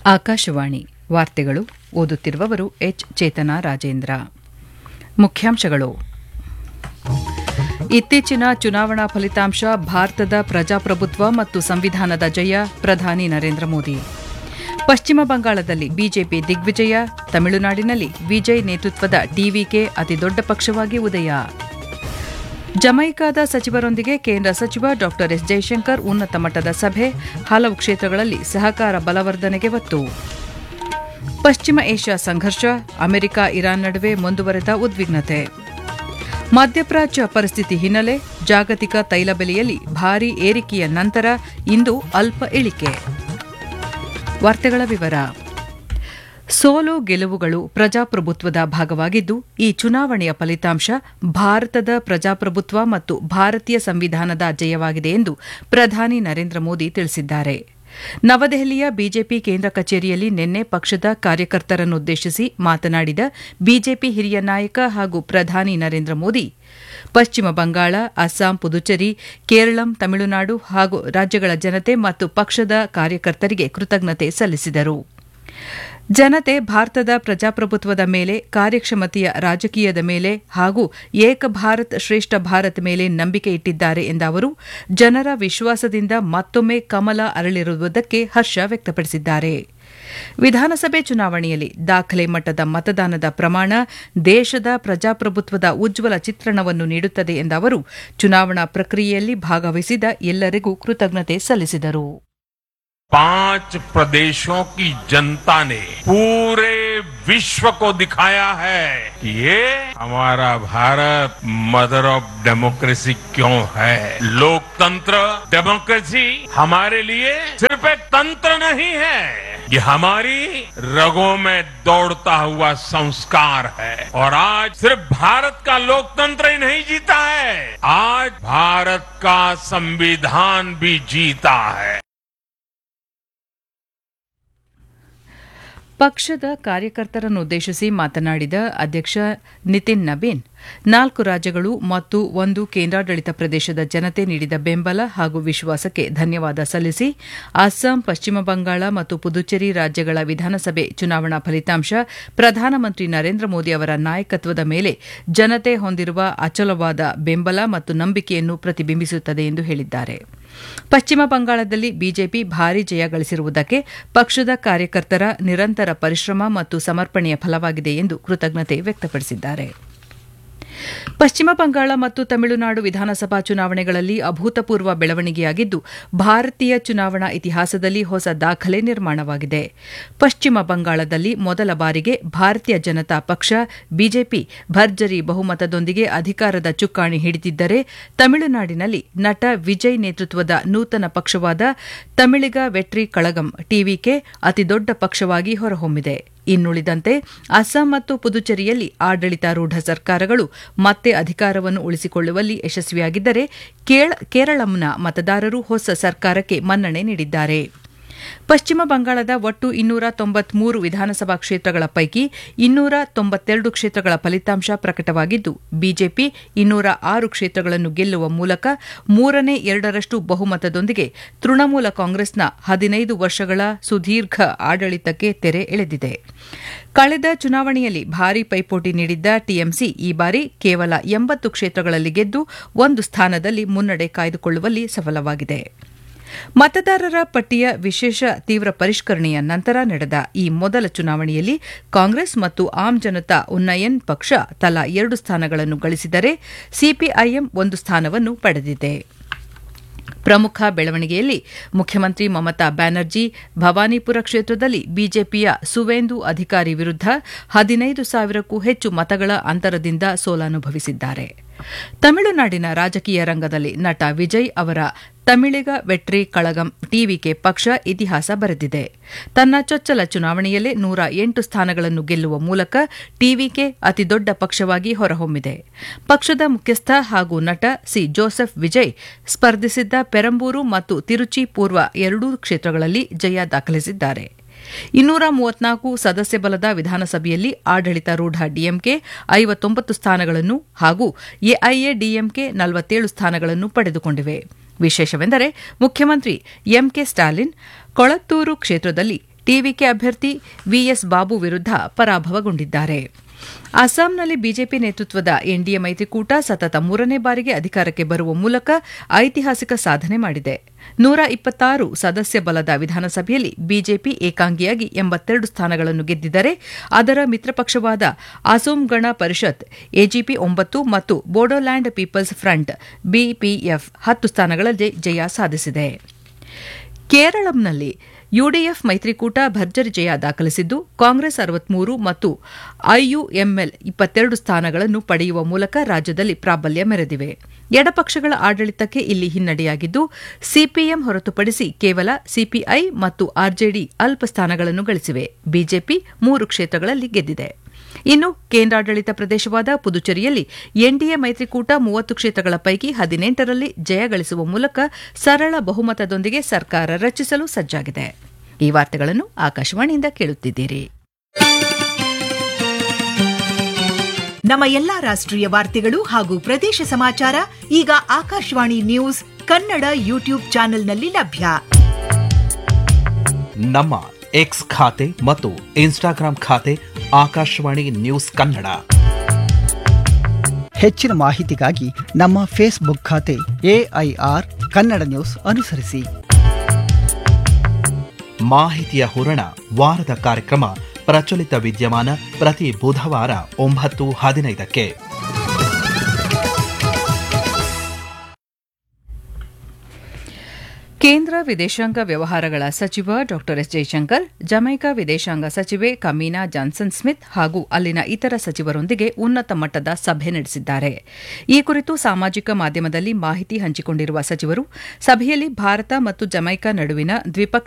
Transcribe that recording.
ಆಕಾಶವಾಣಿ ವಾರ್ತೆಗಳು ಓದುತ್ತಿರುವವರು ಎಚ್ ಚೇತನ ರಾಜೇಂದ್ರ ಮುಖ್ಯಾಂಶಗಳು ಇತ್ತೀಚಿನ ಚುನಾವಣಾ ಫಲಿತಾಂಶ ಭಾರತದ ಪ್ರಜಾಪ್ರಭುತ್ವ ಮತ್ತು ಸಂವಿಧಾನದ ಜಯ ಪ್ರಧಾನಿ ನರೇಂದ್ರ ಮೋದಿ ಪಶ್ಚಿಮ ಬಂಗಾಳದಲ್ಲಿ ಬಿಜೆಪಿ ದಿಗ್ವಿಜಯ ತಮಿಳುನಾಡಿನಲ್ಲಿ ವಿಜಯ್ ನೇತೃತ್ವದ ಟಿವಿಕೆ ಅತಿದೊಡ್ಡ ಪಕ್ಷವಾಗಿ ಉದಯ ಜಮೈಕಾದ ಸಚಿವರೊಂದಿಗೆ ಕೇಂದ್ರ ಸಚಿವ ಡಾ ಎಸ್ ಜೈಶಂಕರ್ ಉನ್ನತ ಮಟ್ಟದ ಸಭೆ ಹಲವು ಕ್ಷೇತ್ರಗಳಲ್ಲಿ ಸಹಕಾರ ಬಲವರ್ಧನೆಗೆ ಒತ್ತು ಪಶ್ಚಿಮ ಏಷ್ಯಾ ಸಂಘರ್ಷ ಅಮೆರಿಕ ಇರಾನ್ ನಡುವೆ ಮುಂದುವರೆದ ಉದ್ವಿಗ್ನತೆ ಮಧ್ಯಪ್ರಾಚ್ಯ ಪರಿಸ್ಥಿತಿ ಹಿನ್ನೆಲೆ ಜಾಗತಿಕ ತೈಲ ಬೆಲೆಯಲ್ಲಿ ಭಾರೀ ಏರಿಕೆಯ ನಂತರ ಇಂದು ಅಲ್ಪ ಇಳಿಕೆ ವಾರ್ತೆಗಳ ವಿವರ ಸೋಲು ಗೆಲುವುಗಳು ಪ್ರಜಾಪ್ರಭುತ್ವದ ಭಾಗವಾಗಿದ್ದು ಈ ಚುನಾವಣೆಯ ಫಲಿತಾಂಶ ಭಾರತದ ಪ್ರಜಾಪ್ರಭುತ್ವ ಮತ್ತು ಭಾರತೀಯ ಸಂವಿಧಾನದ ಜಯವಾಗಿದೆ ಎಂದು ಪ್ರಧಾನಿ ನರೇಂದ್ರ ಮೋದಿ ತಿಳಿಸಿದ್ದಾರೆ ನವದೆಹಲಿಯ ಬಿಜೆಪಿ ಕೇಂದ್ರ ಕಚೇರಿಯಲ್ಲಿ ನಿನ್ನೆ ಪಕ್ಷದ ಕಾರ್ಯಕರ್ತರನ್ನುದ್ದೇಶಿಸಿ ಮಾತನಾಡಿದ ಬಿಜೆಪಿ ಹಿರಿಯ ನಾಯಕ ಹಾಗೂ ಪ್ರಧಾನಿ ನರೇಂದ್ರ ಮೋದಿ ಪಶ್ಚಿಮ ಬಂಗಾಳ ಅಸ್ಸಾಂ ಪುದುಚೇರಿ ಕೇರಳಂ ತಮಿಳುನಾಡು ಹಾಗೂ ರಾಜ್ಯಗಳ ಜನತೆ ಮತ್ತು ಪಕ್ಷದ ಕಾರ್ಯಕರ್ತರಿಗೆ ಕೃತಜ್ಞತೆ ಸಲ್ಲಿಸಿದರು ಜನತೆ ಭಾರತದ ಪ್ರಜಾಪ್ರಭುತ್ವದ ಮೇಲೆ ಕಾರ್ಯಕ್ಷಮತೆಯ ರಾಜಕೀಯದ ಮೇಲೆ ಹಾಗೂ ಏಕ ಭಾರತ್ ಶ್ರೇಷ್ಠ ಭಾರತ್ ಮೇಲೆ ನಂಬಿಕೆ ಇಟ್ಟಿದ್ದಾರೆ ಎಂದ ಅವರು ಜನರ ವಿಶ್ವಾಸದಿಂದ ಮತ್ತೊಮ್ಮೆ ಕಮಲ ಅರಳಿರುವುದಕ್ಕೆ ಹರ್ಷ ವ್ಯಕ್ತಪಡಿಸಿದ್ದಾರೆ ವಿಧಾನಸಭೆ ಚುನಾವಣೆಯಲ್ಲಿ ದಾಖಲೆ ಮಟ್ಟದ ಮತದಾನದ ಪ್ರಮಾಣ ದೇಶದ ಪ್ರಜಾಪ್ರಭುತ್ವದ ಉಜ್ವಲ ಚಿತ್ರಣವನ್ನು ನೀಡುತ್ತದೆ ಎಂದ ಅವರು ಚುನಾವಣಾ ಪ್ರಕ್ರಿಯೆಯಲ್ಲಿ ಭಾಗವಹಿಸಿದ ಎಲ್ಲರಿಗೂ ಕೃತಜ್ಞತೆ ಸಲ್ಲಿಸಿದರು पांच प्रदेशों की जनता ने पूरे विश्व को दिखाया है कि ये हमारा भारत मदर ऑफ डेमोक्रेसी क्यों है लोकतंत्र डेमोक्रेसी हमारे लिए सिर्फ एक तंत्र नहीं है ये हमारी रगों में दौड़ता हुआ संस्कार है और आज सिर्फ भारत का लोकतंत्र ही नहीं जीता है आज भारत का संविधान भी जीता है ಪಕ್ಷದ ಕಾರ್ಯಕರ್ತರನ್ನುದ್ದೇಶಿಸಿ ಮಾತನಾಡಿದ ಅಧ್ಯಕ್ಷ ನಿತಿನ್ ನಬೀನ್ ನಾಲ್ಕು ರಾಜ್ಯಗಳು ಮತ್ತು ಒಂದು ಕೇಂದ್ರಾಡಳಿತ ಪ್ರದೇಶದ ಜನತೆ ನೀಡಿದ ಬೆಂಬಲ ಹಾಗೂ ವಿಶ್ವಾಸಕ್ಕೆ ಧನ್ಯವಾದ ಸಲ್ಲಿಸಿ ಅಸ್ಸಾಂ ಪಶ್ಚಿಮ ಬಂಗಾಳ ಮತ್ತು ಪುದುಚೇರಿ ರಾಜ್ಯಗಳ ವಿಧಾನಸಭೆ ಚುನಾವಣಾ ಫಲಿತಾಂಶ ಪ್ರಧಾನಮಂತ್ರಿ ನರೇಂದ್ರ ಮೋದಿ ಅವರ ನಾಯಕತ್ವದ ಮೇಲೆ ಜನತೆ ಹೊಂದಿರುವ ಅಚಲವಾದ ಬೆಂಬಲ ಮತ್ತು ನಂಬಿಕೆಯನ್ನು ಪ್ರತಿಬಿಂಬಿಸುತ್ತದೆ ಎಂದು ಹೇಳಿದ್ದಾರೆ ಪಶ್ಚಿಮ ಬಂಗಾಳದಲ್ಲಿ ಬಿಜೆಪಿ ಭಾರೀ ಜಯ ಗಳಿಸಿರುವುದಕ್ಕೆ ಪಕ್ಷದ ಕಾರ್ಯಕರ್ತರ ನಿರಂತರ ಪರಿಶ್ರಮ ಮತ್ತು ಸಮರ್ಪಣೆಯ ಫಲವಾಗಿದೆ ಎಂದು ಕೃತಜ್ಞತೆ ವ್ಯಕ್ತಪಡಿಸಿದ್ದಾರೆ ಪಶ್ಚಿಮ ಬಂಗಾಳ ಮತ್ತು ತಮಿಳುನಾಡು ವಿಧಾನಸಭಾ ಚುನಾವಣೆಗಳಲ್ಲಿ ಅಭೂತಪೂರ್ವ ಬೆಳವಣಿಗೆಯಾಗಿದ್ದು ಭಾರತೀಯ ಚುನಾವಣಾ ಇತಿಹಾಸದಲ್ಲಿ ಹೊಸ ದಾಖಲೆ ನಿರ್ಮಾಣವಾಗಿದೆ ಪಶ್ಚಿಮ ಬಂಗಾಳದಲ್ಲಿ ಮೊದಲ ಬಾರಿಗೆ ಭಾರತೀಯ ಜನತಾ ಪಕ್ಷ ಬಿಜೆಪಿ ಭರ್ಜರಿ ಬಹುಮತದೊಂದಿಗೆ ಅಧಿಕಾರದ ಚುಕ್ಕಾಣಿ ಹಿಡಿದಿದ್ದರೆ ತಮಿಳುನಾಡಿನಲ್ಲಿ ನಟ ವಿಜಯ್ ನೇತೃತ್ವದ ನೂತನ ಪಕ್ಷವಾದ ತಮಿಳಿಗ ವೆಟ್ರಿ ಕಳಗಂ ಟಿವಿಕೆ ಅತಿದೊಡ್ಡ ಪಕ್ಷವಾಗಿ ಹೊರಹೊಮ್ಮಿದೆ ಇನ್ನುಳಿದಂತೆ ಅಸ್ಸಾಂ ಮತ್ತು ಪುದುಚೇರಿಯಲ್ಲಿ ಆಡಳಿತಾರೂಢ ಸರ್ಕಾರಗಳು ಮತ್ತೆ ಅಧಿಕಾರವನ್ನು ಉಳಿಸಿಕೊಳ್ಳುವಲ್ಲಿ ಯಶಸ್ವಿಯಾಗಿದ್ದರೆ ಕೇರಳಂನ ಮತದಾರರು ಹೊಸ ಸರ್ಕಾರಕ್ಕೆ ಮನ್ನಣೆ ನೀಡಿದ್ದಾರೆ ಪಶ್ಚಿಮ ಬಂಗಾಳದ ಒಟ್ಟು ಇನ್ನೂರ ತೊಂಬತ್ಮೂರು ವಿಧಾನಸಭಾ ಕ್ಷೇತ್ರಗಳ ಪೈಕಿ ಇನ್ನೂರ ತೊಂಬತ್ತೆರಡು ಕ್ಷೇತ್ರಗಳ ಫಲಿತಾಂಶ ಪ್ರಕಟವಾಗಿದ್ದು ಬಿಜೆಪಿ ಇನ್ನೂರ ಆರು ಕ್ಷೇತ್ರಗಳನ್ನು ಗೆಲ್ಲುವ ಮೂಲಕ ಮೂರನೇ ಎರಡರಷ್ಟು ಬಹುಮತದೊಂದಿಗೆ ತೃಣಮೂಲ ಕಾಂಗ್ರೆಸ್ನ ಹದಿನೈದು ವರ್ಷಗಳ ಸುದೀರ್ಘ ಆಡಳಿತಕ್ಕೆ ತೆರೆ ಎಳೆದಿದೆ ಕಳೆದ ಚುನಾವಣೆಯಲ್ಲಿ ಭಾರೀ ಪೈಪೋಟಿ ನೀಡಿದ್ದ ಟಿಎಂಸಿ ಈ ಬಾರಿ ಕೇವಲ ಎಂಬತ್ತು ಕ್ಷೇತ್ರಗಳಲ್ಲಿ ಗೆದ್ದು ಒಂದು ಸ್ಥಾನದಲ್ಲಿ ಮುನ್ನಡೆ ಕಾಯ್ದುಕೊಳ್ಳುವಲ್ಲಿ ಸಫಲವಾಗಿದೆ ಮತದಾರರ ಪಟ್ಟಿಯ ವಿಶೇಷ ತೀವ್ರ ಪರಿಷ್ಕರಣೆಯ ನಂತರ ನಡೆದ ಈ ಮೊದಲ ಚುನಾವಣೆಯಲ್ಲಿ ಕಾಂಗ್ರೆಸ್ ಮತ್ತು ಆಮ್ ಜನತಾ ಉನ್ನಯನ್ ಪಕ್ಷ ತಲಾ ಎರಡು ಸ್ಥಾನಗಳನ್ನು ಗಳಿಸಿದರೆ ಸಿಪಿಐಎಂ ಒಂದು ಸ್ಥಾನವನ್ನು ಪಡೆದಿದೆ ಪ್ರಮುಖ ಬೆಳವಣಿಗೆಯಲ್ಲಿ ಮುಖ್ಯಮಂತ್ರಿ ಮಮತಾ ಬ್ಯಾನರ್ಜಿ ಭವಾನಿಪುರ ಕ್ಷೇತ್ರದಲ್ಲಿ ಬಿಜೆಪಿಯ ಸುವೇಂದು ಅಧಿಕಾರಿ ವಿರುದ್ಧ ಹದಿನೈದು ಸಾವಿರಕ್ಕೂ ಹೆಚ್ಚು ಮತಗಳ ಅಂತರದಿಂದ ಸೋಲನುಭವಿಸಿದ್ದಾರೆ ತಮಿಳುನಾಡಿನ ರಾಜಕೀಯ ರಂಗದಲ್ಲಿ ನಟ ವಿಜಯ್ ಅವರ ತಮಿಳಿಗ ವೆಟ್ರಿ ಕಳಗಂ ಟಿವಿಕೆ ಪಕ್ಷ ಇತಿಹಾಸ ಬರೆದಿದೆ ತನ್ನ ಚೊಚ್ಚಲ ಚುನಾವಣೆಯಲ್ಲೇ ನೂರ ಎಂಟು ಸ್ಥಾನಗಳನ್ನು ಗೆಲ್ಲುವ ಮೂಲಕ ಟಿವಿಕೆ ಅತಿದೊಡ್ಡ ಪಕ್ಷವಾಗಿ ಹೊರಹೊಮ್ಮಿದೆ ಪಕ್ಷದ ಮುಖ್ಯಸ್ಥ ಹಾಗೂ ನಟ ಸಿ ಜೋಸೆಫ್ ವಿಜಯ್ ಸ್ಪರ್ಧಿಸಿದ್ದ ಪೆರಂಬೂರು ಮತ್ತು ತಿರುಚಿ ಪೂರ್ವ ಎರಡೂ ಕ್ಷೇತ್ರಗಳಲ್ಲಿ ಜಯ ದಾಖಲಿಸಿದ್ದಾರೆ ಇನ್ನೂರ ಮೂವತ್ನಾಲ್ಕು ಸದಸ್ಯ ಬಲದ ವಿಧಾನಸಭೆಯಲ್ಲಿ ಆಡಳಿತಾರೂಢ ಡಿಎಂಕೆ ಐವತ್ತೊಂಬತ್ತು ಸ್ಥಾನಗಳನ್ನು ಹಾಗೂ ಎಐಎಡಿಎಂಕೆ ನಲವತ್ತೇಳು ಸ್ಥಾನಗಳನ್ನು ಪಡೆದುಕೊಂಡಿವೆ ವಿಶೇಷವೆಂದರೆ ಮುಖ್ಯಮಂತ್ರಿ ಎಂಕೆ ಸ್ಟಾಲಿನ್ ಕೊಳತ್ತೂರು ಕ್ಷೇತ್ರದಲ್ಲಿ ಟಿವಿಕೆ ಅಭ್ಯರ್ಥಿ ವಿಎಸ್ ಬಾಬು ವಿರುದ್ಧ ಪರಾಭವಗೊಂಡಿದ್ದಾರೆ ಅಸ್ಸಾಂನಲ್ಲಿ ಬಿಜೆಪಿ ನೇತೃತ್ವದ ಎನ್ಡಿಎ ಮೈತ್ರಿಕೂಟ ಸತತ ಮೂರನೇ ಬಾರಿಗೆ ಅಧಿಕಾರಕ್ಕೆ ಬರುವ ಮೂಲಕ ಐತಿಹಾಸಿಕ ಸಾಧನೆ ಮಾಡಿದೆ ನೂರ ಇಪ್ಪತ್ತಾರು ಸದಸ್ಯ ಬಲದ ವಿಧಾನಸಭೆಯಲ್ಲಿ ಬಿಜೆಪಿ ಏಕಾಂಗಿಯಾಗಿ ಎಂಬತ್ತೆರಡು ಸ್ಥಾನಗಳನ್ನು ಗೆದ್ದಿದ್ದರೆ ಅದರ ಮಿತ್ರಪಕ್ಷವಾದ ಅಸೋಂ ಗಣ ಪರಿಷತ್ ಎಜಿಪಿ ಒಂಬತ್ತು ಮತ್ತು ಬೋಡೋಲ್ಯಾಂಡ್ ಪೀಪಲ್ಸ್ ಫ್ರಂಟ್ ಬಿಪಿಎಫ್ ಹತ್ತು ಸ್ಥಾನಗಳಲ್ಲಿ ಜಯ ಸಾಧಿಸಿದೆ ಕೇರಳಂನಲ್ಲಿ ಯುಡಿಎಫ್ ಮೈತ್ರಿಕೂಟ ಭರ್ಜರಿ ಜಯ ದಾಖಲಿಸಿದ್ದು ಕಾಂಗ್ರೆಸ್ ಅರವತ್ಮೂರು ಮತ್ತು ಐಯುಎಂಎಲ್ ಇಪ್ಪತ್ತೆರಡು ಸ್ಥಾನಗಳನ್ನು ಪಡೆಯುವ ಮೂಲಕ ರಾಜ್ಯದಲ್ಲಿ ಪ್ರಾಬಲ್ಯ ಮೆರೆದಿವೆ ಎಡಪಕ್ಷಗಳ ಆಡಳಿತಕ್ಕೆ ಇಲ್ಲಿ ಹಿನ್ನಡೆಯಾಗಿದ್ದು ಸಿಪಿಎಂ ಹೊರತುಪಡಿಸಿ ಕೇವಲ ಸಿಪಿಐ ಮತ್ತು ಆರ್ಜೆಡಿ ಅಲ್ಪ ಸ್ಥಾನಗಳನ್ನು ಗಳಿಸಿವೆ ಬಿಜೆಪಿ ಮೂರು ಕ್ಷೇತ್ರಗಳಲ್ಲಿ ಗೆದ್ದಿದೆ ಇನ್ನು ಕೇಂದ್ರಾಡಳಿತ ಪ್ರದೇಶವಾದ ಪುದುಚೇರಿಯಲ್ಲಿ ಎನ್ಡಿಎ ಮೈತ್ರಿಕೂಟ ಮೂವತ್ತು ಕ್ಷೇತ್ರಗಳ ಪೈಕಿ ಹದಿನೆಂಟರಲ್ಲಿ ಜಯ ಗಳಿಸುವ ಮೂಲಕ ಸರಳ ಬಹುಮತದೊಂದಿಗೆ ಸರ್ಕಾರ ರಚಿಸಲು ಸಜ್ಜಾಗಿದೆ ಈ ವಾರ್ತೆಗಳನ್ನು ಆಕಾಶವಾಣಿಯಿಂದ ಕೇಳುತ್ತಿದ್ದೀರಿ ನಮ್ಮ ಎಲ್ಲಾ ರಾಷ್ಟ್ರೀಯ ವಾರ್ತೆಗಳು ಹಾಗೂ ಪ್ರದೇಶ ಸಮಾಚಾರ ಈಗ ಆಕಾಶವಾಣಿ ನ್ಯೂಸ್ ಕನ್ನಡ ಯೂಟ್ಯೂಬ್ ಚಾನೆಲ್ನಲ್ಲಿ ಲಭ್ಯ ನಮ್ಮ ಎಕ್ಸ್ ಖಾತೆ ಮತ್ತು ಇನ್ಸ್ಟಾಗ್ರಾಂ ಖಾತೆ ಆಕಾಶವಾಣಿ ನ್ಯೂಸ್ ಕನ್ನಡ ಹೆಚ್ಚಿನ ಮಾಹಿತಿಗಾಗಿ ನಮ್ಮ ಫೇಸ್ಬುಕ್ ಖಾತೆ ಎಐಆರ್ ಕನ್ನಡ ನ್ಯೂಸ್ ಅನುಸರಿಸಿ ಮಾಹಿತಿಯ ಹೂರಣ ವಾರದ ಕಾರ್ಯಕ್ರಮ ಪ್ರಚಲಿತ ವಿದ್ಯಮಾನ ಪ್ರತಿ ಬುಧವಾರ ಒಂಬತ್ತು ಹದಿನೈದಕ್ಕೆ ಕೇಂದ್ರ ವಿದೇಶಾಂಗ ವ್ಯವಹಾರಗಳ ಸಚಿವ ಡಾ ಎಸ್ ಜೈಶಂಕರ್ ಜಮೈಕಾ ವಿದೇಶಾಂಗ ಸಚಿವೆ ಕಮೀನಾ ಜಾನ್ಸನ್ ಸ್ಮಿತ್ ಹಾಗೂ ಅಲ್ಲಿನ ಇತರ ಸಚಿವರೊಂದಿಗೆ ಉನ್ನತ ಮಟ್ಟದ ಸಭೆ ನಡೆಸಿದ್ದಾರೆ ಈ ಕುರಿತು ಸಾಮಾಜಿಕ ಮಾಧ್ಯಮದಲ್ಲಿ ಮಾಹಿತಿ ಹಂಚಿಕೊಂಡಿರುವ ಸಚಿವರು ಸಭೆಯಲ್ಲಿ ಭಾರತ ಮತ್ತು ಜಮೈಕಾ ನಡುವಿನ ದ್ವಿಪಕ್ಷೀಯ